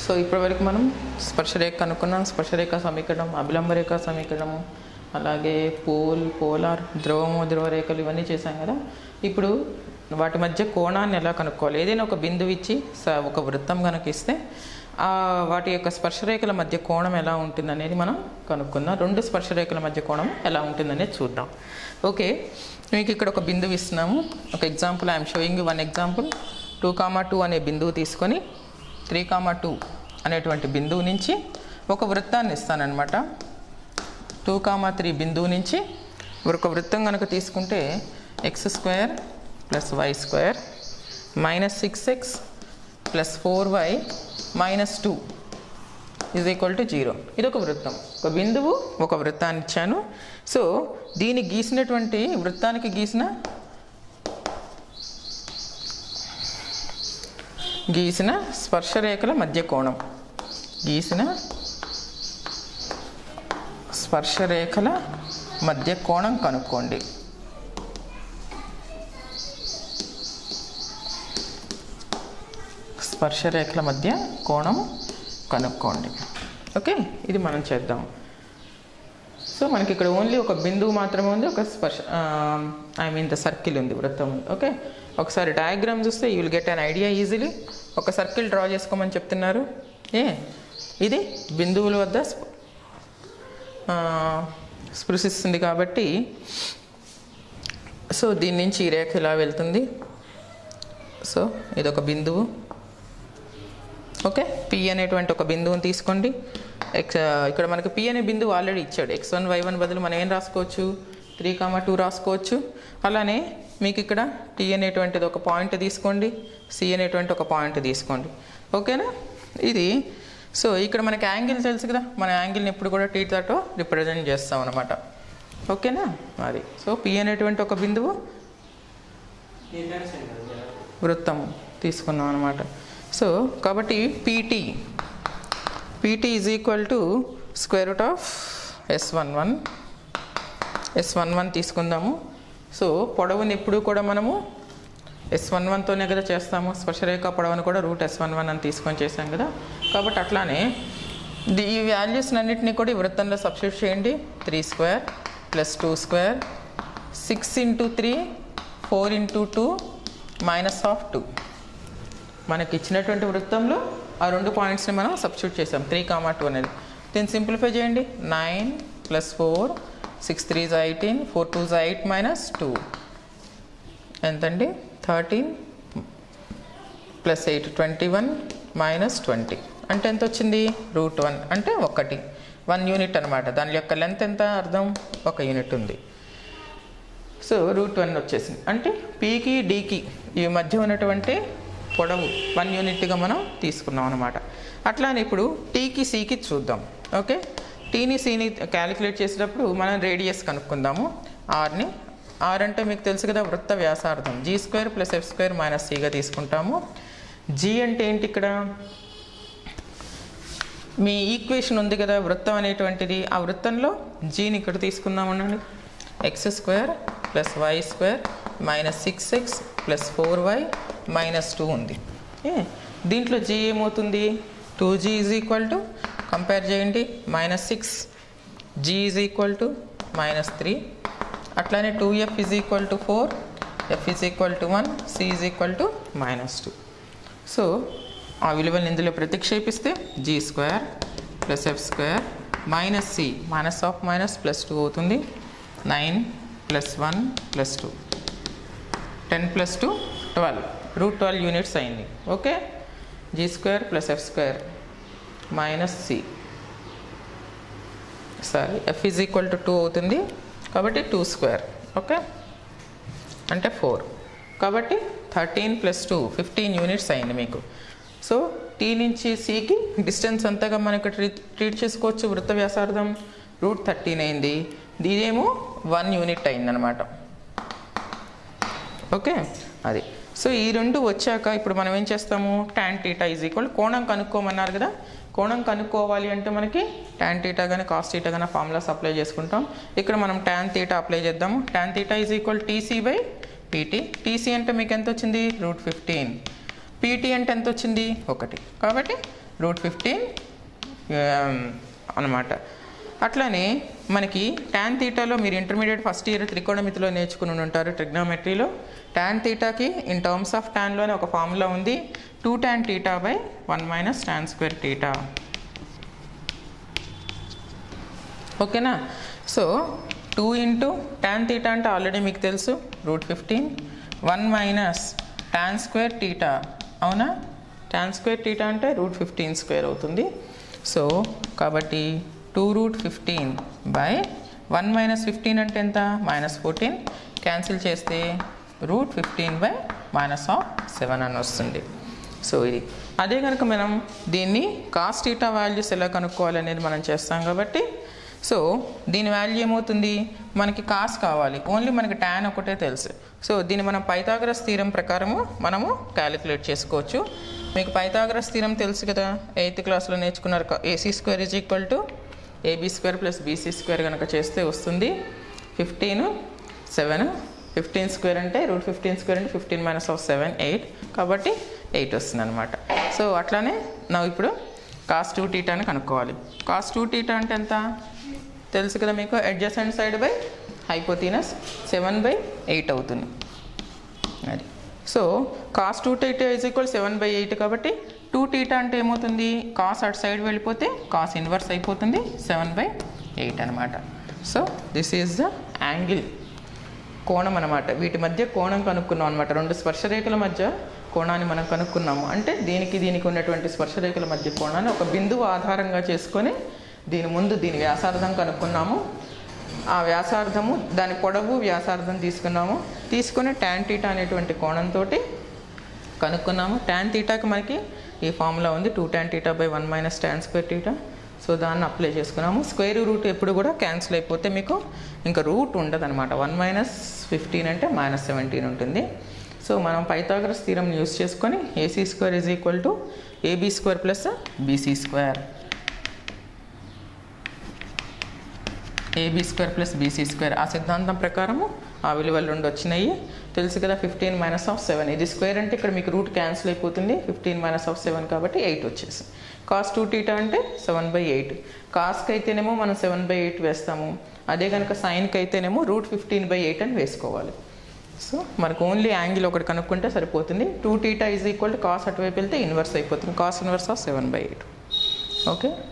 so ఇప్పటివరకు మనం స్పర్శరేఖ కనుక్కున్నాం స్పర్శరేఖ సమీకరణం అభిలంబ రేఖ సమీకరణము అలాగే పోల్ పోలార్ ధ్రువము ధ్రువ రేఖలు ఇవన్నీ చేశాం కదా ఇప్పుడు వాటి మధ్య కోణాన్ని ఎలా కనుక్కోవాలి ఏదైనా ఒక బిందువు ఇచ్చి స- ఒక వృత్తం కనుక ఇస్తే ఆ వాటి యొక్క స్పర్శరేఖల మధ్య కోణం ఎలా ఉంటుందనేది మనం కనుక్కుందాం రెండు స్పర్శరేఖల మధ్య కోణం ఎలా ఉంటుందనేది చూద్దాం ఓకే మీకు ఇక్కడ ఒక బిందువు ఇస్తున్నాము ఒక example I'm showing one example two comma two అనే బిందువు తీసుకొని త్రీ కామా టూ అనేటువంటి బిందువు నుంచి ఒక వృత్తాన్ని ఇస్తానన్నమాట టూ కామా త్రీ బిందువు నుంచి ఒక వృత్తం కనుక తీసుకుంటే x square plus y square minus six x plus four y minus two is equal to zero ఇది ఒక వృత్తం ఒక బిందువు ఒక వృత్తాన్ని ఇచ్చాను సో దీన్ని గీసినటువంటి వృత్తానికి గీసిన గీసిన స్పర్శరేఖల మధ్య కోణం గీసిన స్పర్శరేఖల మధ్య కోణం కనుక్కోండి స్పర్శరేఖల మధ్య కోణం కనుక్కోండి ఓకే ఇది మనం చేద్దాం సో మనకి ఇక్కడ ఓన్లీ ఒక బిందువు మాత్రమే ఉంది ఒక స్పర్శ ఐ మీన్ ద సర్కిల్ ఉంది వృత్తం ఉంది ఓకే ఒకసారి డయాగ్రామ్ చూస్తే you will get an idea easily ఒక సర్కిల్ డ్రా చేసుకోమని చెప్తున్నారు ఏ ఇది బిందువుల వద్ద స్ప- ఆ, స్పృశిస్తుంది కాబట్టి సో దీని నుంచి ఈ రేఖ ఇలా వెళ్తుంది సో ఇది ఒక బిందువు ఓకే పి అనేటువంటి ఒక బిందువుని తీసుకోండి ఎక్స్ ఇక్కడ మనకి పి అనే బిందువు ఆల్రెడీ ఇచ్చాడు ఎక్స్ వన్ వై వన్ బదులు మనం ఏం రాసుకోవచ్చు త్రీ కామా టూ రాసుకోవచ్చు అలానే మీకు ఇక్కడ టీ అనేటువంటిది ఒక పాయింట్ తీసుకోండి సి అనేటువంటి ఒక పాయింట్ తీసుకోండి ఓకేనా ఇది సో ఇక్కడ మనకి యాంగిల్ తెలుసు కదా మన యాంగిల్ని ఎప్పుడు కూడా టీటాతో రిప్రజెంట్ చేస్తాం అనమాట ఓకేనా అది సో పి అనేటువంటి ఒక బిందువు వృత్తం తీసుకున్నాం అనమాట సో కాబట్టి PT PT is equal to square root of S one one S one one తీసుకుందాము సో పొడవుని ఎప్పుడు కూడా మనము ఎస్ వన్ వన్తోనే కదా చేస్తాము స్పర్శరేఖ పొడవును కూడా రూట్ ఎస్ వన్ వన్ అని తీసుకొని చేసాం కదా కాబట్టి అట్లానే ది- ఈ వాల్యూస్ అన్నింటినీ కూడా ఈ వృత్తంలో సబ్స్టిట్యూట్ చేయండి three square plus two square six into three four into two minus of two మనకి ఇచ్చినటువంటి వృత్తంలో ఆ రెండు పాయింట్స్ని మనం సబ్స్టిట్యూట్ చేసాం త్రీ కామా టూ అనేది దీన్ని సింప్లిఫై చేయండి nine plus four six three జా ఎయిటీన్ ఫోర్ టూ జా ఎయిట్ మైనస్ టూ ఎంతండి thirteen plus eight twenty one minus twenty అంటే ఎంత వచ్చింది రూట్ వన్ అంటే ఒకటి వన్ యూనిట్ అనమాట దాని యొక్క లెంత్ ఎంత అర్థం ఒక యూనిట్ ఉంది సో రూట్ వన్ వచ్చేసింది అంటే పీకి డీకి ఈ మధ్య ఉన్నటువంటి పొడవు వన్ యూనిట్గా మనం తీసుకున్నాం అనమాట అట్లానే ఇప్పుడు టీకి సికి చూద్దాం ఓకే టీని సిని క్యాలిక్యులేట్ చేసేటప్పుడు మనం రేడియస్ కనుక్కుందాము ఆర్ని ఆర్ అంటే మీకు తెలుసు కదా వృత్త వ్యాసార్థం g square plus f square minus సిగా తీసుకుంటాము జీ అంటే ఏంటి ఇక్కడ మీ ఈక్వేషన్ ఉంది కదా వృత్తం అనేటువంటిది ఆ వృత్తంలో జీని ఇక్కడ తీసుకుందాం ఉండండి x square plus y square minus six x plus four y minus two ఉంది ఏ దీంట్లో జీ ఏమవుతుంది two g is equal to compare చేయండి minus six g is equal to minus three అట్లానే two f is equal to four f is equal to one c is equal to minus two so ఆ విలువలను ఇందులో ప్రతిక్షేపిస్తే g square plus f square minus c minus of minus plus two అవుతుంది nine plus one plus two ten plus two twelve root twelve units అయింది okay g square plus f square minus c sorry f is equal to two అవుతుంది కాబట్టి two square okay అంటే four కాబట్టి thirteen plus two fifteen units అయింది మీకు so tea నుంచి సికి distance అంతగా మనకి ట్రీట్ ట్రీట్ చేసుకోవచ్చు వృత్త వ్యాసార్థం రూట్ థర్టీన్ అయింది ఇదేమో వన్ యూనిట్ అయిందనమాట ఓకే అది సో ఈ రెండు వచ్చాక ఇప్పుడు మనం ఏం చేస్తాము ట్యాన్ టీటా ఈజ్ ఈక్వల్ కోణం కనుక్కోమన్నారు కదా కోణం కనుక్కోవాలి అంటే మనకి ట్యాన్ టీటా కానీ కాస్ టీటా కానీ ఫార్ములాస్ అప్లై చేసుకుంటాం ఇక్కడ మనం ట్యాన్ తీటా అప్లై చేద్దాము tan theta is equal T C by P T T C అంటే మీకు ఎంత వచ్చింది రూట్ ఫిఫ్టీన్ పీటీ అంటే ఎంత వచ్చింది ఒకటి కాబట్టి రూట్ ఫిఫ్టీన్ అనమాట అట్లానే మనకి ట్యాన్ తీటాలో మీరు ఇంటర్మీడియట్ ఫస్ట్ ఇయర్ త్రికోణమితిలో నేర్చుకుని ఉంటారు ట్రిగ్నోమెట్రీలో ట్యాన్ తీటాకి ఇన్ టర్మ్స్ ఆఫ్ ట్యాన్లోనే ఒక ఫార్ములా ఉంది two tan theta by one minus tan square theta ఓకేనా so two into tan theta అంటే ఆల్రెడీ మీకు తెలుసు root fifteen one minus tan square theta అవునా ట్యాన్ స్క్వేర్ టీటా అంటే రూట్ ఫిఫ్టీన్ స్క్వేర్ అవుతుంది సో కాబట్టి two root fifteen by one minus fifteen అంటే ఎంత మైనస్ ఫోర్టీన్ క్యాన్సిల్ చేస్తే root fifteen by minus of seven అని వస్తుంది సో ఇది అదే కనుక మనం దీన్ని కాస్ట్ ఈటా వాల్యూస్ ఎలా కనుక్కోవాలనేది మనం చేస్తాం కాబట్టి సో దీని వాల్యూ ఏమవుతుంది మనకి కాస్ కావాలి ఓన్లీ మనకి ట్యాన్ ఒకటే తెలుసు సో దీన్ని మనం పైథాగరస్ థీరం ప్రకారము మనము క్యాలిక్యులేట్ చేసుకోవచ్చు మీకు పైథాగరస్ థీరం తెలుసు కదా ఎయిత్ క్లాస్లో నేర్చుకున్నారు AC square is equal to AB square plus BC square కనుక చేస్తే వస్తుంది ఫిఫ్టీన్ సెవెన్ ఫిఫ్టీన్ స్క్వేర్ అంటే రూట్ ఫిఫ్టీన్ స్క్వేర్ అంటే fifteen minus of seven eight కాబట్టి ఎయిట్ వస్తుంది అనమాట సో అట్లానే నా ఇప్పుడు కాస్ టూ టీటాని కనుక్కోవాలి కాస్ టూ టీటా అంటే ఎంత తెలుసు కదా మీకు adjacent side by hypotenuse seven by eight అవుతుంది అది so cos two theta is equal seven by eight కాబట్టి టూ టీటా అంటే ఏమవుతుంది కాస్ అటు సైడ్ వెళ్ళిపోతే కాస్ ఇన్వర్స్ అయిపోతుంది సెవెన్ బై ఎయిట్ అనమాట so this is the angle కోణం అనమాట వీటి మధ్య కోణం కనుక్కున్నాం అనమాట రెండు స్పర్శరేఖల మధ్య కోణాన్ని మనం కనుక్కున్నాము అంటే దీనికి దీనికి ఉన్నటువంటి స్పర్శరేఖల మధ్య కోణాన్ని ఒక బిందువు ఆధారంగా చేసుకొని దీని ముందు దీని వ్యాసార్థం కనుక్కున్నాము ఆ వ్యాసార్థము దాని పొడవు వ్యాసార్థం తీసుకున్నాము తీసుకొని ట్యాన్ టీటా అనేటువంటి కోణంతో కనుక్కున్నాము ట్యాన్ తీటాకి మనకి ఈ ఫార్ములా ఉంది two tan theta by one minus tan square theta so దాన్ని అప్లై చేసుకున్నాము స్క్వేర్ రూట్ ఎప్పుడు కూడా క్యాన్సిల్ అయిపోతే మీకు ఇంకా రూట్ ఉండదు అనమాట వన్ మైనస్ ఫిఫ్టీన్ అంటే మైనస్ సెవెంటీన్ ఉంటుంది సో మనం పైథాగరస్ థీరం యూస్ చేసుకొని AC square is equal to AB square plus BC square AB square plus BC square ఆ సిద్ధాంతం ప్రకారము ఆ విలువలు రెండు వచ్చినాయి తెలుసు కదా ఫిఫ్టీన్ మైనస్ ఆఫ్ సెవెన్ ఇది స్క్వేర్ అంటే ఇక్కడ మీకు రూట్ క్యాన్సిల్ అయిపోతుంది ఫిఫ్టీన్ మైనస్ ఆఫ్ సెవెన్ కాబట్టి ఎయిట్ వచ్చేసి కాస్ టూ టీటా అంటే సెవెన్ బై ఎయిట్ కాస్కి అయితేనేమో మనం సెవెన్ బై ఎయిట్ వేస్తాము అదే కనుక సైన్కి అయితేనేమో రూట్ ఫిఫ్టీన్ బై ఎయిట్ అని వేసుకోవాలి సో మనకు ఓన్లీ యాంగిల్ ఒకటి కనుక్కుంటే సరిపోతుంది two theta is equal to cos అటువైపు వెళ్తే ఇన్వర్స్ అయిపోతుంది cos inverse of seven by eight okay